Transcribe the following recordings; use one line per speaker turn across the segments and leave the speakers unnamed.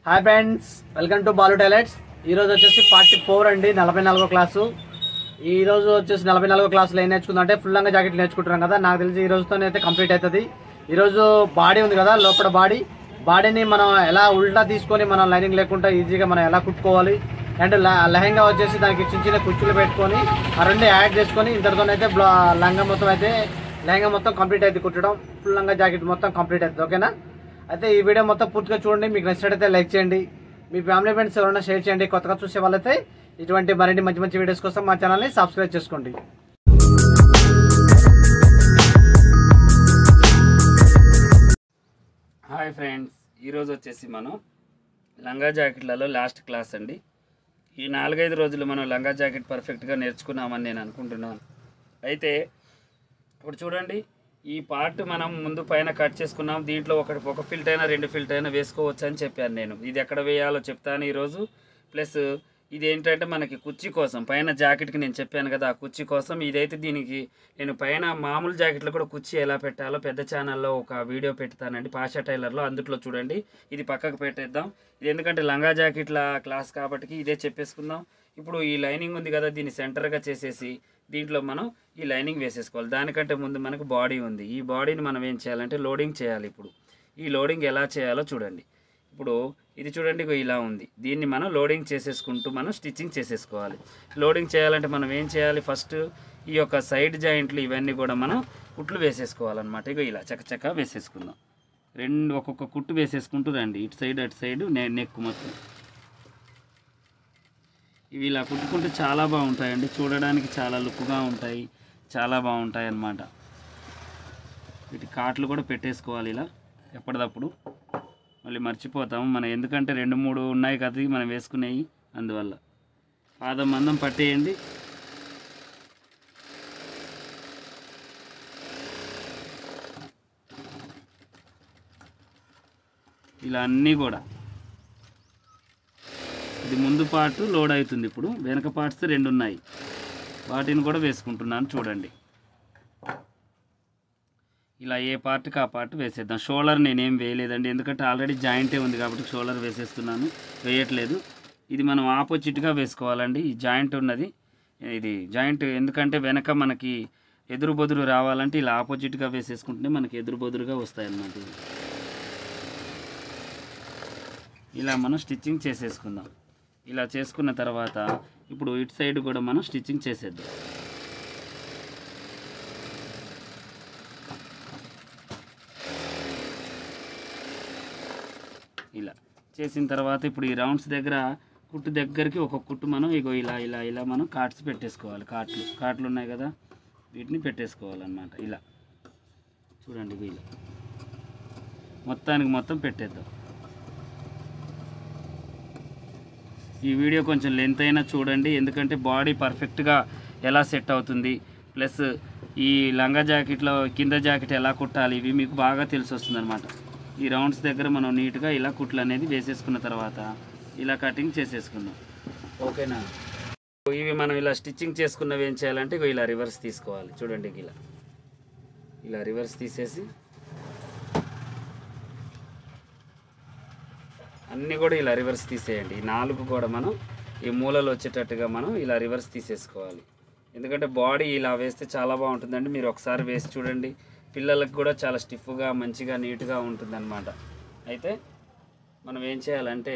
Hi friends welcome to Balu టైలెట్స్ ఈ రోజు వచ్చేసి ఫార్టీ ఫోర్ అండి నలభై నాలుగో క్లాసు ఈ రోజు వచ్చేసి నలభై నాలుగో క్లాసులో ఏం నేర్చుకుందాం అంటే ఫుల్ లంగా జాకెట్ నేర్చుకుంటున్నాం కదా నాకు తెలిసి ఈ రోజుతో అయితే కంప్లీట్ అవుతుంది ఈ రోజు బాడీ ఉంది కదా లోపల బాడీ బాడీని మనం ఎలా ఉల్టా తీసుకొని మనం లైనింగ్ లేకుండా ఈజీగా మనం ఎలా కుట్టుకోవాలి అండ్ లెహంగా వచ్చేసి దానికి చిన్న చిన్న కుర్చీలు పెట్టుకొని ఆ రెండు యాడ్ చేసుకొని ఇంతటితోనైతే బ్లా- లంగా మొత్తం అయితే లెహంగా మొత్తం కంప్లీట్ అవుతుంది కుట్టడం ఫుల్ లంగా జాకెట్ మొత్తం కంప్లీట్ అవుతుంది ఓకేనా అయితే ఈ వీడియో మొత్తం పూర్తిగా చూడండి మీకు నచ్చినట్టయితే లైక్ చేయండి మీ ఫ్యామిలీ ఫ్రెండ్స్ ఎవరైనా షేర్ చేయండి కొత్తగా చూసే వాళ్ళైతే ఇటువంటి మరిన్ని మంచి మంచి వీడియోస్ కోసం మా ఛానల్ని సబ్స్క్రైబ్ చేసుకోండి
హాయ్ ఫ్రెండ్స్ ఈరోజు వచ్చేసి మనం లంగా జాకెట్లలో లాస్ట్ క్లాస్ అండి ఈ నాలుగైదు రోజులు మనం లంగా జాకెట్ పర్ఫెక్ట్గా నేర్చుకున్నామని నేను అనుకుంటున్నాను అయితే ఇప్పుడు చూడండి ఈ పార్ట్ మనం ముందు పైన కట్ చేసుకున్నాం దీంట్లో ఒకటి ఒక ఫిల్ట్ అయినా రెండు ఫిల్ట్ అయినా వేసుకోవచ్చు అని చెప్పాను నేను ఇది ఎక్కడ వేయాలో చెప్తాను ఈరోజు ప్లస్ ఇది ఏంటంటే మనకి కుర్చీ కోసం పైన జాకెట్కి నేను చెప్పాను కదా ఆ కుర్చీ కోసం ఇదైతే దీనికి నేను పైన మామూలు జాకెట్లో కూడా కుర్చీ ఎలా పెట్టాలో పెద్ద ఛానల్లో ఒక వీడియో పెడతానండి పాషా టైలర్లో అందుట్లో చూడండి ఇది పక్కకు పెట్టేద్దాం ఇది ఎందుకంటే లంగా జాకెట్ల క్లాస్ కాబట్టి ఇదే చెప్పేసుకుందాం ఇప్పుడు ఈ లైనింగ్ ఉంది కదా దీన్ని సెంటర్గా చేసేసి దీంట్లో మనం ఈ లైనింగ్ వేసేసుకోవాలి దానికంటే ముందు మనకు బాడీ ఉంది ఈ బాడీని మనం ఏం చేయాలంటే లోడింగ్ చేయాలి ఇప్పుడు ఈ లోడింగ్ ఎలా చేయాలో చూడండి ఇప్పుడు ఇది చూడండి ఇగో ఇలా ఉంది దీన్ని మనం లోడింగ్ చేసేసుకుంటూ మనం స్టిచ్చింగ్ చేసేసుకోవాలి లోడింగ్ చేయాలంటే మనం ఏం చేయాలి ఫస్ట్ ఈ యొక్క సైడ్ జాయింట్లు ఇవన్నీ కూడా మనం కుట్లు వేసేసుకోవాలన్నమాట ఇగో ఇలా చకచక వేసేసుకుందాం రెండు ఒక్కొక్క కుట్టు వేసేసుకుంటూ రండి ఇటు సైడ్ అటు సైడ్ నెక్ మొత్తం ఇవి ఇలా కుట్టుకుంటే చాలా బాగుంటాయండి చూడడానికి చాలా లుక్గా ఉంటాయి చాలా బాగుంటాయి అన్నమాట వీటి కాట్లు కూడా పెట్టేసుకోవాలి ఇలా ఎప్పటిదప్పుడు మళ్ళీ మర్చిపోతాము మనం ఎందుకంటే రెండు మూడు ఉన్నాయి కదా మనం వేసుకునేవి అందువల్ల పాదం మందం పట్టేయండి ఇలా అన్నీ కూడా ఇది ముందు పార్ట్ లోడ్ అవుతుంది ఇప్పుడు వెనక పార్ట్స్ రెండు ఉన్నాయి వాటిని కూడా వేసుకుంటున్నాను చూడండి ఇలా ఏ పార్ట్కి ఆ పార్ట్ వేసేద్దాం షోల్డర్ నేనేం వేయలేదండి ఎందుకంటే ఆల్రెడీ జాయింటే ఉంది కాబట్టి షోల్డర్ వేసేస్తున్నాను వేయట్లేదు ఇది మనం ఆపోజిట్గా వేసుకోవాలండి ఈ జాయింట్ ఉన్నది ఇది జాయింట్ ఎందుకంటే వెనక మనకి ఎదురు బొదురు రావాలంటే ఇలా ఆపోజిట్గా వేసేసుకుంటే మనకి ఎదురు బొదురుగా వస్తాయి అన్నమాట ఇవి. ఇలా మనం స్టిచ్చింగ్ చేసేసుకుందాం ఇలా చేసుకున్న తర్వాత ఇప్పుడు ఇటు సైడ్ కూడా మనం స్టిచ్చింగ్ చేసేద్దాం ఇలా చేసిన తర్వాత ఇప్పుడు ఈ రౌండ్స్ దగ్గర కుట్టు దగ్గరికి ఒక కుట్టు మనం ఇగో ఇలా ఇలా ఇలా మనం కాట్స్ పెట్టేసుకోవాలి కాట్లు కాట్లు ఉన్నాయి కదా వీటిని పెట్టేసుకోవాలన్నమాట ఇలా చూడండి ఇగో ఇలా మొత్తానికి మొత్తం పెట్టేద్దాం ఈ వీడియో కొంచెం లెంత్ అయినా చూడండి ఎందుకంటే బాడీ పర్ఫెక్ట్గా ఎలా సెట్ అవుతుంది ప్లస్ ఈ లంగా జాకెట్లో కింద జాకెట్ ఎలా కుట్టాలి ఇవి మీకు బాగా తెలిసి వస్తుంది అనమాట ఈ రౌండ్స్ దగ్గర మనం నీట్గా ఇలా కుట్లు అనేది వేసేసుకున్న తర్వాత ఇలా కటింగ్ చేసేసుకుందాం ఓకేనా ఇవి మనం ఇలా స్టిచ్చింగ్ చేసుకున్నవి ఏం చేయాలంటే ఇగో ఇలా రివర్స్ తీసుకోవాలి చూడండి ఇలా ఇలా రివర్స్ తీసేసి అన్నీ కూడా ఇలా రివర్స్ తీసేయండి ఈ నాలుగు కూడా మనం ఈ మూలలు వచ్చేటట్టుగా మనం ఇలా రివర్స్ తీసేసుకోవాలి ఎందుకంటే బాడీ ఇలా వేస్తే చాలా బాగుంటుందండి మీరు ఒకసారి వేసి చూడండి పిల్లలకు కూడా చాలా స్టిఫ్గా మంచిగా నీట్గా ఉంటుందన్నమాట అయితే మనం ఏం చేయాలంటే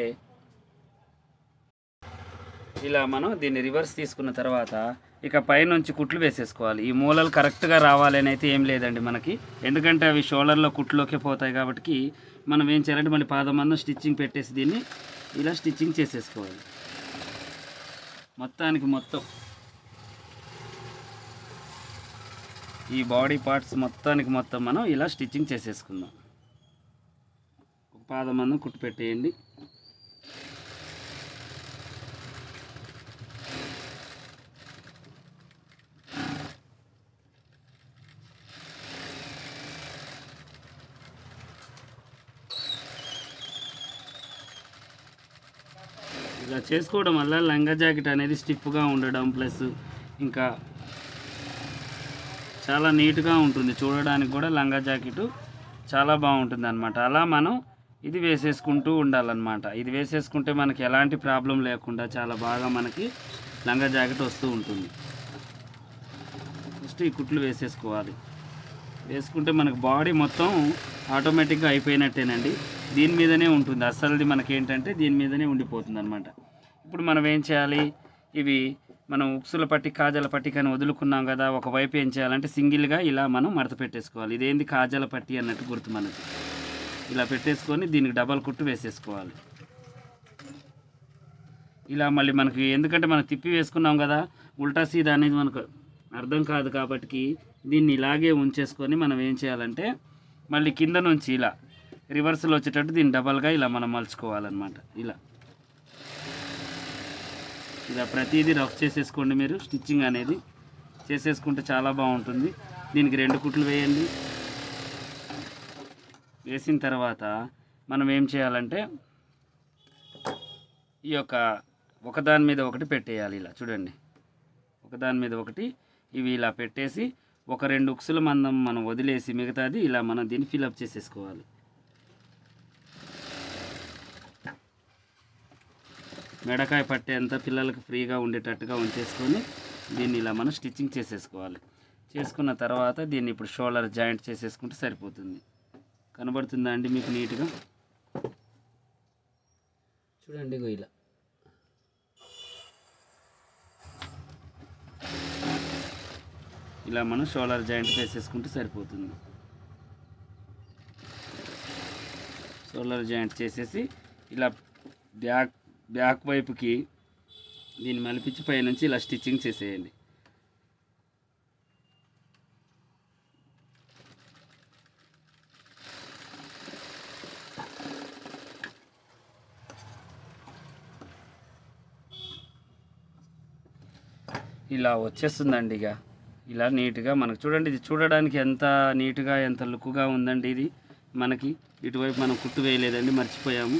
ఇలా మనం దీన్ని రివర్స్ తీసుకున్న తర్వాత ఇక పైనుంచి కుట్లు వేసేసుకోవాలి ఈ మూలలు కరెక్ట్గా రావాలి అని అయితే ఏం లేదండి మనకి ఎందుకంటే అవి షోల్డర్లో కుట్లోకే పోతాయి కాబట్టి మనం ఏం చేయాలంటే మళ్ళీ పాదమందం స్టిచ్చింగ్ పెట్టేసి దీన్ని ఇలా స్టిచ్చింగ్ చేసేసుకోవాలి మొత్తానికి మొత్తం ఈ బాడీ పార్ట్స్ మొత్తానికి మొత్తం మనం ఇలా స్టిచ్చింగ్ చేసేసుకుందాం ఒక పాదమందం కుట్టు పెట్టేయండి ఇలా చేసుకోవడం వల్ల లంగా జాకెట్ అనేది స్టిఫ్గా ఉండడం ప్లస్ ఇంకా చాలా నీట్గా ఉంటుంది చూడడానికి కూడా లంగా జాకెట్ చాలా బాగుంటుంది అనమాట అలా మనం ఇది వేసేసుకుంటూ ఉండాలన్నమాట ఇది వేసేసుకుంటే మనకి ఎలాంటి ప్రాబ్లం లేకుండా చాలా బాగా మనకి లంగా జాకెట్ వస్తూ ఉంటుంది ఫస్ట్ ఈ కుట్లు వేసేసుకోవాలి వేసుకుంటే మనకు బాడీ మొత్తం ఆటోమేటిక్గా అయిపోయినట్టేనండి దీని మీదనే ఉంటుంది అసలుది మనకి ఏంటంటే దీని మీదనే ఉండిపోతుంది అనమాట ఇప్పుడు మనం ఏం చేయాలి ఇవి మనం ఉక్సుల పట్టి కాజల పట్టి కానీ వదులుకున్నాం కదా ఒకవైపు ఏం చేయాలంటే సింగిల్గా ఇలా మనం మడత పెట్టేసుకోవాలి ఇదేంది కాజల పట్టి అన్నట్టు గుర్తు మనకి ఇలా పెట్టేసుకొని దీనికి డబల్ కుట్టు వేసేసుకోవాలి ఇలా మళ్ళీ మనకి ఎందుకంటే మనం తిప్పి వేసుకున్నాం కదా ఉల్టా సీదా అనేది మనకు అర్థం కాదు కాబట్టి దీన్ని ఇలాగే ఉంచేసుకొని మనం ఏం చేయాలంటే మళ్ళీ కింద నుంచి ఇలా రివర్స్లో వచ్చేటట్టు దీన్ని డబల్గా ఇలా మనం మలుచుకోవాలన్నమాట ఇలా ఇలా ప్రతిదీ రఫ్ చేసేసుకోండి మీరు స్టిచ్చింగ్ అనేది చేసేసుకుంటే చాలా బాగుంటుంది దీనికి రెండు కుట్లు వేయండి వేసిన తర్వాత మనం ఏం చేయాలంటే ఈ యొక్క ఒకదాని మీద ఒకటి పెట్టేయాలి ఇలా చూడండి ఒకదాని మీద ఒకటి ఇవి ఇలా పెట్టేసి ఒక రెండు ఉక్సుల మందం మనం వదిలేసి మిగతాది ఇలా మనం దీన్ని ఫిలప్ చేసేసుకోవాలి మెడకాయ పట్టేంత పిల్లలకు ఫ్రీగా ఉండేటట్టుగా ఉంచేసుకొని దీన్ని ఇలా మనం స్టిచ్చింగ్ చేసేసుకోవాలి చేసుకున్న తర్వాత దీన్ని ఇప్పుడు షోల్డర్ జాయింట్ చేసేసుకుంటే సరిపోతుంది కనబడుతుందా అండి మీకు నీట్గా చూడండి ఇగో ఇలా ఇలా మనం షోల్డర్ జాయింట్ చేసేసుకుంటే సరిపోతుంది షోల్డర్ జాయింట్ చేసేసి ఇలా బ్యాక్ బ్యాక్ వైపుకి దీన్ని మలిపించి పైనుంచి ఇలా స్టిచ్చింగ్ చేసేయండి ఇలా వచ్చేస్తుందండి ఇక ఇలా నీట్గా మనకు చూడండి ఇది చూడడానికి ఎంత నీట్గా ఎంత లుక్గా ఉందండి ఇది మనకి ఇటువైపు మనం కుట్టు వేయలేదండి మర్చిపోయాము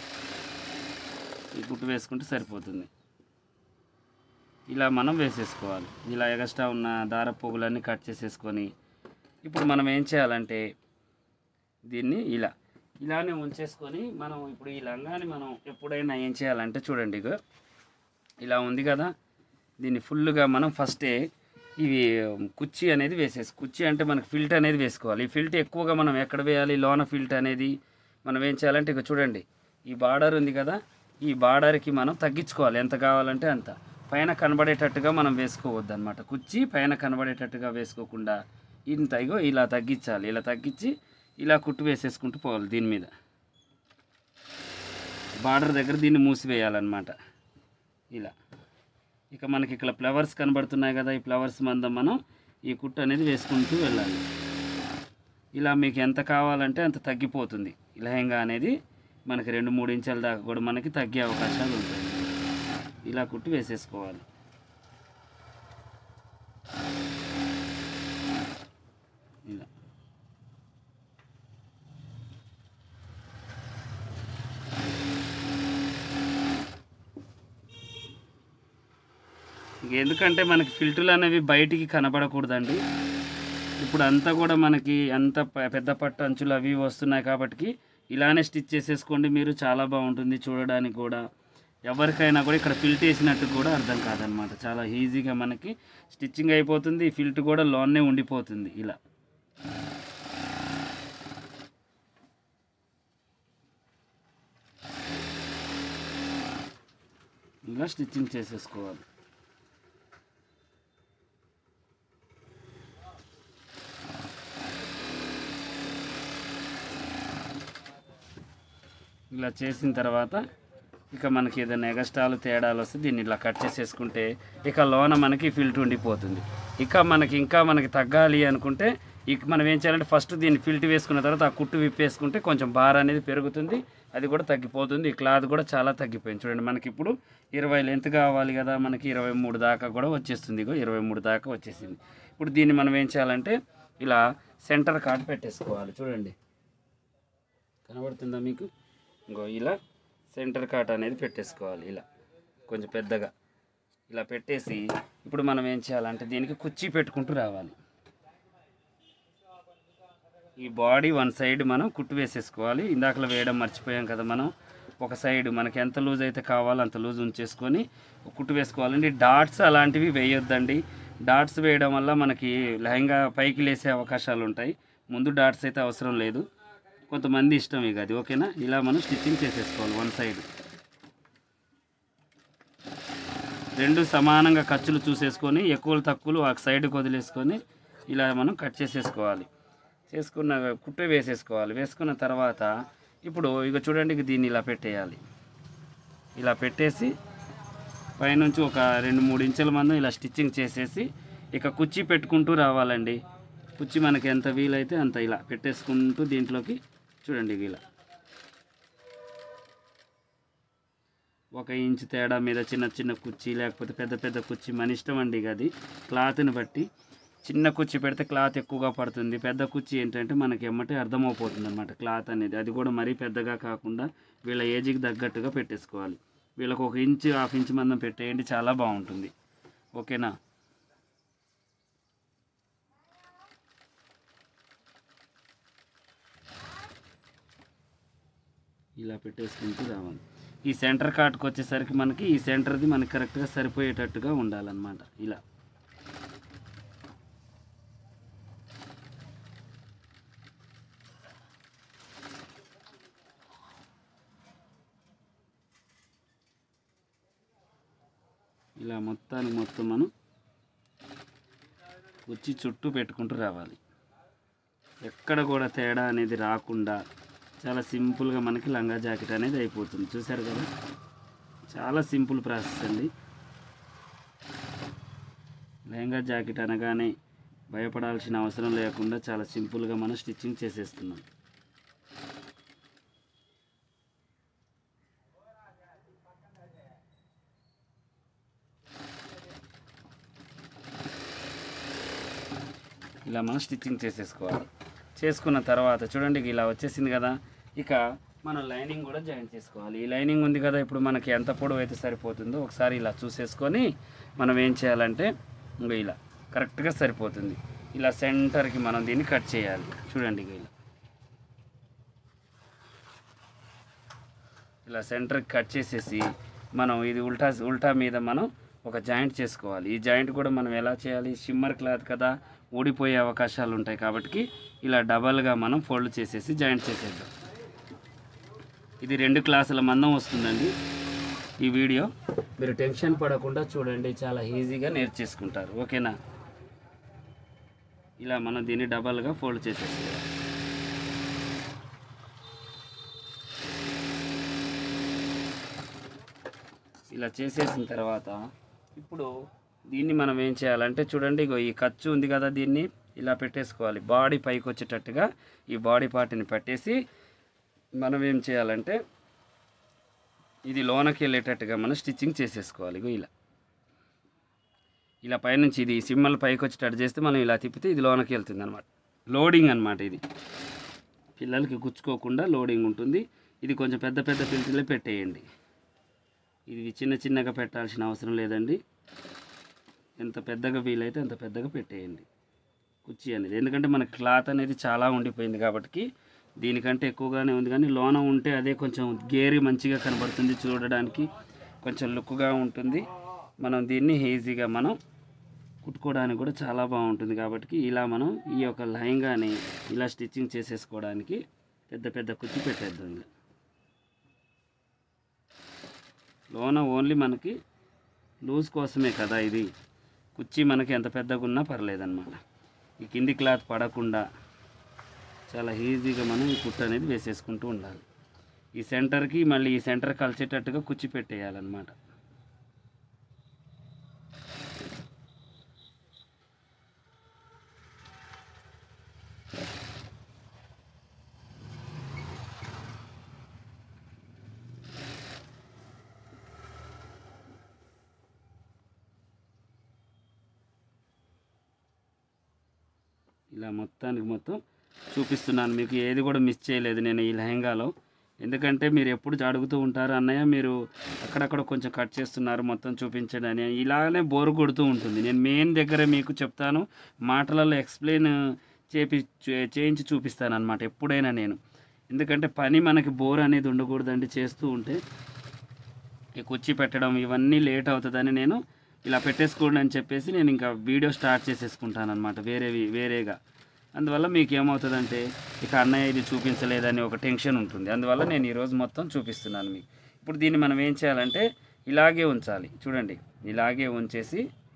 ఈ కుట్టు వేసుకుంటే సరిపోతుంది ఇలా మనం వేసేసుకోవాలి ఇలా ఎగస్ట్రా ఉన్న దార పోగులన్నీ కట్ చేసేసుకొని ఇప్పుడు మనం ఏం చేయాలంటే దీన్ని ఇలా ఇలానే ఉంచేసుకొని మనం ఇప్పుడు ఈ లంగాని మనం ఎప్పుడైనా ఏం చేయాలంటే చూడండి ఇగో ఇలా ఉంది కదా దీన్ని ఫుల్గా మనం ఫస్టే ఇవి కుర్చీ అనేది వేసేసి కుర్చీ అంటే మనకి ఫిల్ట్ అనేది వేసుకోవాలి ఈ ఫిల్ట్ ఎక్కువగా మనం ఎక్కడ వేయాలి లోన ఫిల్ట్ అనేది మనం ఏం చేయాలంటే ఇక చూడండి ఈ బార్డర్ ఉంది కదా ఈ బార్డర్కి మనం తగ్గించుకోవాలి ఎంత కావాలంటే అంత పైన కనబడేటట్టుగా మనం వేసుకోవద్దు అనమాట కుర్చీ పైన కనబడేటట్టుగా వేసుకోకుండా ఇంత ఇగో ఇలా తగ్గించాలి ఇలా తగ్గించి ఇలా కుట్టు వేసేసుకుంటూ పోవాలి దీని మీద బార్డర్ దగ్గర దీన్ని మూసివేయాలన్నమాట ఇలా ఇక మనకి ఇక్కడ ఫ్లవర్స్ కనబడుతున్నాయి కదా ఈ ఫ్లవర్స్ మందం మనం ఈ కుట్టు అనేది వేసుకుంటూ వెళ్ళాలి ఇలా మీకు ఎంత కావాలంటే అంత తగ్గిపోతుంది లెహంగా అనేది మనకి రెండు మూడు ఇంచుల దాకా కూడా మనకి తగ్గే అవకాశాలు ఉంటాయి ఇలా కుట్టు వేసేసుకోవాలి ఇలా ఇంక ఎందుకంటే మనకి ఫిల్టర్లు అనేవి బయటికి కనబడకూడదండి ఇప్పుడు అంతా కూడా మనకి అంత ప- పెద్ద పట్టు అంచులు అవి ఇవి వస్తున్నాయి కాబట్టి ఇలానే స్టిచ్ చేసేసుకోండి మీరు చాలా బాగుంటుంది చూడడానికి కూడా ఎవరికైనా కూడా ఇక్కడ ఫిల్ట్ వేసినట్టు కూడా అర్థం కాదనమాట చాలా ఈజీగా మనకి స్టిచ్చింగ్ అయిపోతుంది ఫిల్ట్ కూడా లోన్నే ఉండిపోతుంది ఇలా ఇలా స్టిచ్చింగ్ చేసేసుకోవాలి ఇలా చేసిన తర్వాత ఇక మనకి ఏదైనా ఎగస్ట్రాలు తేడాలు వస్తే దీన్ని ఇలా కట్ చేసేసుకుంటే ఇక లోన మనకి ఫిల్ట్ ఉండిపోతుంది ఇక మనకి ఇంకా మనకి తగ్గాలి అనుకుంటే ఇక మనం ఏం చేయాలంటే ఫస్ట్ దీన్ని ఫిల్ట్ వేసుకున్న తర్వాత ఆ కుట్టు విప్పేసుకుంటే కొంచెం బార్ అనేది పెరుగుతుంది అది కూడా తగ్గిపోతుంది ఈ క్లాత్ కూడా చాలా తగ్గిపోయింది చూడండి మనకి ఇప్పుడు ఇరవై లెంత్ కావాలి కదా మనకి ఇరవై మూడు దాకా కూడా వచ్చేస్తుంది ఇగో ఇరవై మూడు దాకా వచ్చేసింది ఇప్పుడు దీన్ని మనం ఏం చేయాలంటే ఇలా సెంటర్ కాట్ పెట్టేసుకోవాలి చూడండి కనబడుతుందా మీకు ఇంకో ఇలా సెంటర్ కాట్ అనేది పెట్టేసుకోవాలి ఇలా కొంచెం పెద్దగా ఇలా పెట్టేసి ఇప్పుడు మనం ఏం చేయాలంటే దీనికి కుర్చీ పెట్టుకుంటూ రావాలి ఈ బాడీ వన్ సైడ్ మనం కుట్టు వేసేసుకోవాలి ఇందాకలో వేయడం మర్చిపోయాం కదా మనం ఒక సైడ్ మనకి ఎంత లూజ్ అయితే కావాలో అంత లూజ్ ఉంచేసుకొని కుట్టు వేసుకోవాలండి డాట్స్ అలాంటివి వేయొద్దండి డాట్స్ వేయడం వల్ల మనకి లెహంగా పైకి లేసే అవకాశాలు ఉంటాయి ముందు డాట్స్ అయితే అవసరం లేదు కొంతమంది ఇష్టం ఇక అది ఓకేనా ఇలా మనం స్టిచ్చింగ్ చేసేసుకోవాలి వన్ సైడ్ రెండు సమానంగా ఖర్చులు చూసేసుకొని ఎక్కువలు తక్కువలు ఒక సైడ్కి వదిలేసుకొని ఇలా మనం కట్ చేసేసుకోవాలి చేసుకున్న కుట్ట వేసేసుకోవాలి వేసుకున్న తర్వాత ఇప్పుడు ఇక చూడండి ఇక దీన్ని ఇలా పెట్టేయాలి ఇలా పెట్టేసి పైనుంచి ఒక రెండు మూడు ఇంచుల మందం ఇలా స్టిచ్చింగ్ చేసేసి ఇక కుర్చీ పెట్టుకుంటూ రావాలండి కుర్చీ మనకి ఎంత వీలైతే అంత ఇలా పెట్టేసుకుంటూ దీంట్లోకి చూడండి ఇక ఇలా ఒక ఇంచు తేడా మీద చిన్న చిన్న కుర్చీ లేకపోతే పెద్ద పెద్ద కుర్చీ మన ఇష్టం అండి ఇక అది క్లాత్ని బట్టి చిన్న కుర్చీ పెడితే క్లాత్ ఎక్కువగా పడుతుంది పెద్ద కుర్చీ ఏంటంటే మనకి ఎమ్మటే అర్థమైపోతుంది అనమాట క్లాత్ అనేది అది కూడా మరీ పెద్దగా కాకుండా వీళ్ళ ఏజ్కి తగ్గట్టుగా పెట్టేసుకోవాలి వీళ్ళకి ఒక ఇంచు హాఫ్ ఇంచ్ మందం పెట్టేయండి చాలా బాగుంటుంది ఓకేనా ఇలా పెట్టేసుకుంటూ రావాలి ఈ సెంటర్ కాట్కి వచ్చేసరికి మనకి ఈ సెంటర్ది మనకి కరెక్ట్గా సరిపోయేటట్టుగా ఉండాలన్నమాట ఇలా ఇలా మొత్తానికి మొత్తం మనం వచ్చి చుట్టూ పెట్టుకుంటూ రావాలి ఎక్కడ కూడా తేడా అనేది రాకుండా చాలా సింపుల్గా మనకి లంగా జాకెట్ అనేది అయిపోతుంది చూసారు కదా చాలా సింపుల్ ప్రాసెస్ అండి లెహంగా జాకెట్ అనగానే భయపడాల్సిన అవసరం లేకుండా చాలా సింపుల్గా మనం స్టిచ్చింగ్ చేసేస్తున్నాం ఇలా మనం స్టిచ్చింగ్ చేసేసుకోవాలి చేసుకున్న తర్వాత చూడండి ఇక ఇలా వచ్చేసింది కదా ఇక మనం లైనింగ్ కూడా జాయిన్ చేసుకోవాలి ఈ లైనింగ్ ఉంది కదా ఇప్పుడు మనకి ఎంత పొడవు అయితే సరిపోతుందో ఒకసారి ఇలా చూసేసుకొని మనం ఏం చేయాలంటే ఇంకో ఇలా కరెక్ట్గా సరిపోతుంది ఇలా సెంటర్కి మనం దీన్ని కట్ చేయాలి చూడండి ఇక ఇలా ఇలా సెంటర్కి కట్ చేసేసి మనం ఇది ఉల్టా ఉల్టా మీద మనం ఒక జాయింట్ చేసుకోవాలి ఈ జాయింట్ కూడా మనం ఎలా చేయాలి షిమ్మర్ క్లాత్ కదా ఊడిపోయే అవకాశాలు ఉంటాయి కాబట్టి ఇలా డబల్గా మనం ఫోల్డ్ చేసేసి జాయింట్ చేసేద్దాం ఇది రెండు క్లాసుల మందం వస్తుందండి ఈ వీడియో మీరు టెన్షన్ పడకుండా చూడండి చాలా ఈజీగా నేర్చేసుకుంటారు ఓకేనా ఇలా మనం దీన్ని డబల్గా ఫోల్డ్ చేసేసేయాలి ఇలా చేసేసిన తర్వాత ఇప్పుడు దీన్ని మనం ఏం చేయాలంటే చూడండి ఇగో ఈ ఖర్చు ఉంది కదా దీన్ని ఇలా పెట్టేసుకోవాలి బాడీ పైకి వచ్చేటట్టుగా ఈ బాడీ పార్ట్ని పెట్టేసి మనం ఏం చేయాలంటే ఇది లోనకి వెళ్ళేటట్టుగా మనం స్టిచ్చింగ్ చేసేసుకోవాలి ఇగో ఇలా ఇలా పైనుంచి ఇది సిమ్మల్ పైకి వచ్చేటట్టు చేస్తే మనం ఇలా తిప్పితే ఇది లోనకి వెళ్తుంది అనమాట లోడింగ్ అనమాట ఇది పిల్లలకి గుచ్చుకోకుండా లోడింగ్ ఉంటుంది ఇది కొంచెం పెద్ద పెద్ద పిల్లలే పెట్టేయండి ఇది చిన్న చిన్నగా పెట్టాల్సిన అవసరం లేదండి ఎంత పెద్దగా వీలైతే అంత పెద్దగా పెట్టేయండి కుర్చీ అనేది ఎందుకంటే మనకి క్లాత్ అనేది చాలా ఉండిపోయింది కాబట్టి దీనికంటే ఎక్కువగానే ఉంది కానీ లోన ఉంటే అదే కొంచెం గేరి మంచిగా కనబడుతుంది చూడడానికి కొంచెం లుక్గా ఉంటుంది మనం దీన్ని ఈజీగా మనం కుట్టుకోవడానికి కూడా చాలా బాగుంటుంది కాబట్టి ఇలా మనం ఈ యొక్క లహంగాని ఇలా స్టిచ్చింగ్ చేసేసుకోవడానికి పెద్ద పెద్ద కుర్చీ పెట్టేద్దాం ఇలా లోన ఓన్లీ మనకి లూజ్ కోసమే కదా ఇది కుర్చీ మనకి ఎంత పెద్దగా ఉన్నా పర్లేదన్నమాట ఈ కింది క్లాత్ పడకుండా చాలా ఈజీగా మనం ఈ కుట్టు అనేది వేసేసుకుంటూ ఉండాలి ఈ సెంటర్కి మళ్ళీ ఈ సెంటర్ కలిసేటట్టుగా కుర్చీ పెట్టేయాలన్నమాట ఇలా మొత్తానికి మొత్తం చూపిస్తున్నాను మీకు ఏది కూడా మిస్ చేయలేదు నేను ఈ లెహంగాలో ఎందుకంటే మీరు ఎప్పుడు అడుగుతూ ఉంటారు అన్నయ్య మీరు అక్కడక్కడ కొంచెం కట్ చేస్తున్నారు మొత్తం చూపించండి అని ఇలానే బోరు కొడుతూ ఉంటుంది నేను మెయిన్ దగ్గర మీకు చెప్తాను మాటలలో ఎక్స్ప్లెయిన్ చేపి చే- చేయించి చూపిస్తాను అనమాట ఎప్పుడైనా నేను ఎందుకంటే పని మనకి బోర్ అనేది ఉండకూడదండి చేస్తూ ఉంటే ఈ కుర్చీ పెట్టడం ఇవన్నీ లేట్ అవుతుందని నేను ఇలా పెట్టేసుకోండి అని చెప్పేసి నేను ఇంకా వీడియో స్టార్ట్ చేసేసుకుంటాను అనమాట వేరేవి వేరేగా అందువల్ల మీకు ఏమవుతుందంటే ఇక అన్నయ్య ఇది చూపించలేదని ఒక టెన్షన్ ఉంటుంది అందువల్ల నేను ఈరోజు మొత్తం చూపిస్తున్నాను మీకు ఇప్పుడు దీన్ని మనం ఏం చేయాలంటే ఇలాగే ఉంచాలి చూడండి ఇలాగే ఉంచేసి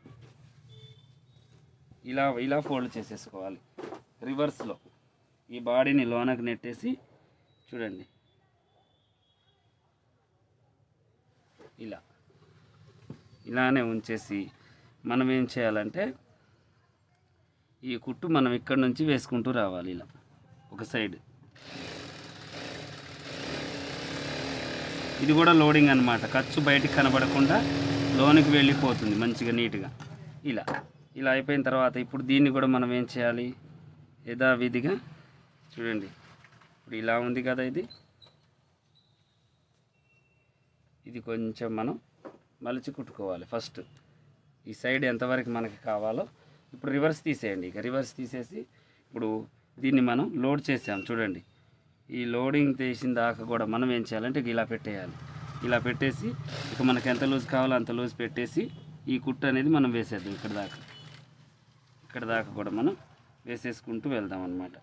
ఇలా ఇలా ఫోల్డ్ చేసేసుకోవాలి రివర్స్లో ఈ బాడీని లోనకి నెట్టేసి చూడండి ఇలా ఇలానే ఉంచేసి మనం ఏం చేయాలంటే ఈ కుట్టు మనం ఇక్కడ నుంచి వేసుకుంటూ రావాలి ఇలా ఒక సైడ్ ఇది కూడా లోడింగ్ అన్నమాట ఖర్చు బయటికి కనబడకుండా లోనికి వెళ్ళిపోతుంది మంచిగా నీట్గా ఇలా ఇలా అయిపోయిన తర్వాత ఇప్పుడు దీన్ని కూడా మనం ఏం చేయాలి యథావిధిగా చూడండి ఇప్పుడు ఇలా ఉంది కదా ఇది ఇది కొంచెం మనం మలిచి కుట్టుకోవాలి ఫస్ట్ ఈ సైడ్ ఎంతవరకు మనకి కావాలో ఇప్పుడు రివర్స్ తీసేయండి ఇక రివర్స్ తీసేసి ఇప్పుడు దీన్ని మనం లోడ్ చేసాం చూడండి ఈ లోడింగ్ తీసిన దాకా కూడా మనం ఏం చేయాలంటే ఇక ఇలా పెట్టేయాలి ఇలా పెట్టేసి ఇక మనకి ఎంత లూజ్ కావాలో అంత లూజ్ పెట్టేసి ఈ కుట్టు అనేది మనం వేసేద్దాం ఇక్కడ దాకా ఇక్కడ దాకా కూడా మనం వేసేసుకుంటూ వెళ్దాం అన్నమాట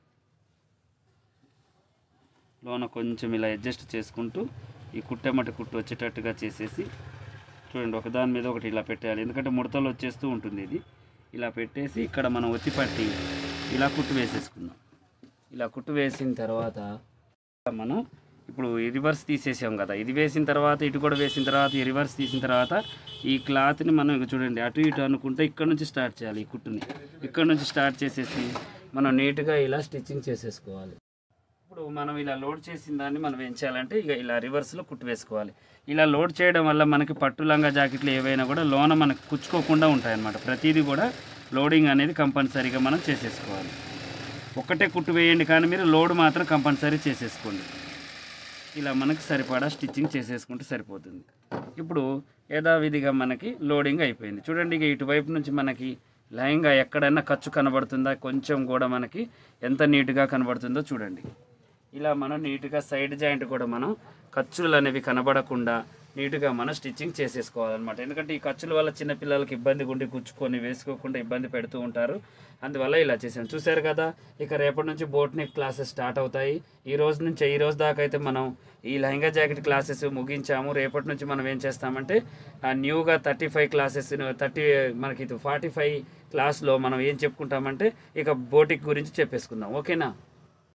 లోన కొంచెం ఇలా అడ్జస్ట్ చేసుకుంటూ ఈ కుట్టెమట కుట్టు వచ్చేటట్టుగా చేసేసి చూడండి ఒకదాని మీద ఒకటి ఇలా పెట్టేయాలి ఎందుకంటే ముడతలు వచ్చేస్తూ ఉంటుంది ఇది ఇలా పెట్టేసి ఇక్కడ మనం ఒత్తి పట్టి ఇలా కుట్టు వేసేసుకుందాం ఇలా కుట్టు వేసిన తర్వాత మనం ఇప్పుడు ఈ రివర్స్ తీసేసాం కదా ఇది వేసిన తర్వాత ఇటు కూడా వేసిన తర్వాత ఈ రివర్స్ తీసిన తర్వాత ఈ క్లాత్ని మనం ఇక చూడండి అటు ఇటు అనుకుంటే ఇక్కడ నుంచి స్టార్ట్ చేయాలి ఈ కుట్టుని ఇక్కడ నుంచి స్టార్ట్ చేసేసి మనం నీట్గా ఇలా స్టిచ్చింగ్ చేసేసుకోవాలి ఇప్పుడు మనం ఇలా లోడ్ చేసిన దాన్ని మనం ఏం చేయాలంటే ఇక ఇలా రివర్స్లో కుట్టు వేసుకోవాలి ఇలా లోడ్ చేయడం వల్ల మనకి పట్టు లంగా జాకెట్లు ఏవైనా కూడా లోన మనకు కుచ్చుకోకుండా ఉంటాయన్నమాట ప్రతిదీ కూడా లోడింగ్ అనేది కంపల్సరీగా మనం చేసేసుకోవాలి ఒకటే కుట్టు వేయండి కానీ మీరు లోడ్ మాత్రం కంపల్సరీ చేసేసుకోండి ఇలా మనకి సరిపడా స్టిచ్చింగ్ చేసేసుకుంటే సరిపోతుంది ఇప్పుడు యథావిధిగా మనకి లోడింగ్ అయిపోయింది చూడండి ఇక ఇటువైపు నుంచి మనకి లయంగా ఎక్కడైనా ఖర్చు కనబడుతుందా కొంచెం కూడా మనకి ఎంత నీట్గా కనబడుతుందో చూడండి ఇలా మనం నీట్గా సైడ్ జాయింట్ కూడా మనం ఖర్చులు అనేవి కనబడకుండా నీట్గా మనం స్టిచ్చింగ్ చేసేసుకోవాలన్నమాట ఎందుకంటే ఈ ఖర్చుల వల్ల చిన్నపిల్లలకి ఇబ్బంది ఉండి గుచ్చుకొని వేసుకోకుండా ఇబ్బంది పెడుతూ ఉంటారు అందువల్ల ఇలా చేసాను చూశారు కదా ఇక రేపటి నుంచి బోట్ నెక్ క్లాసెస్ స్టార్ట్ అవుతాయి ఈ రోజు నుంచి ఈ రోజు దాకా అయితే మనం ఈ లెహంగా జాకెట్ క్లాసెస్ ముగించాము రేపటి నుంచి మనం ఏం చేస్తామంటే ఆ న్యూగా థర్టీ ఫైవ్ క్లాసెస్ థర్టీ మనకి ఫార్టీ ఫైవ్ క్లాస్లో మనం ఏం చెప్పుకుంటామంటే ఇక బోటిక్ గురించి చెప్పేసుకుందాం ఓకేనా